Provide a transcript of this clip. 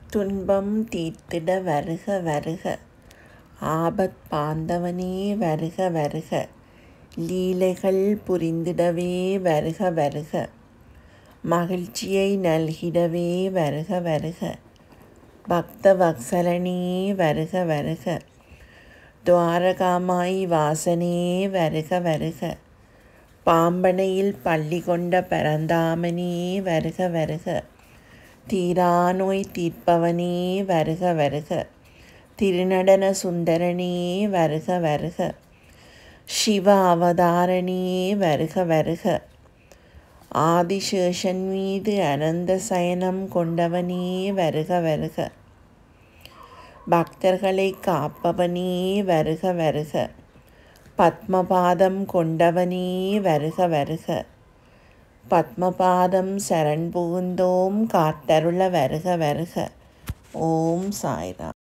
துன்பம் தீர்த்திட வருக வருக ஆபத் பாந்தவனே வருக வருக லீலைகள் புரிந்திடவே வருக வருக மகிழ்ச்சியை நல்கிடவே வருக வருக பக்த வத்சலனே வருக வருக துவாரகாமாய் வாசனே வருக வருக பாம்பனையில் பள்ளி கொண்ட பரந்தாமனே வருக வருக தீரா நோய் தீர்ப்பவனே வருக வருக திருநடன சுந்தரனே வருக வருக சிவ அவதாரணே வருக வருக ஆதிசேஷன் மீது அனந்த சயனம் கொண்டவனே வருக வருக பக்தர்களை காப்பவனே வருக வருக பத்மபாதம் கொண்டவனே வருக வருக பத்மபாதம் சரண் புகுந்தோம் காத்தருள வருக வருக ஓம் சாய்ராம்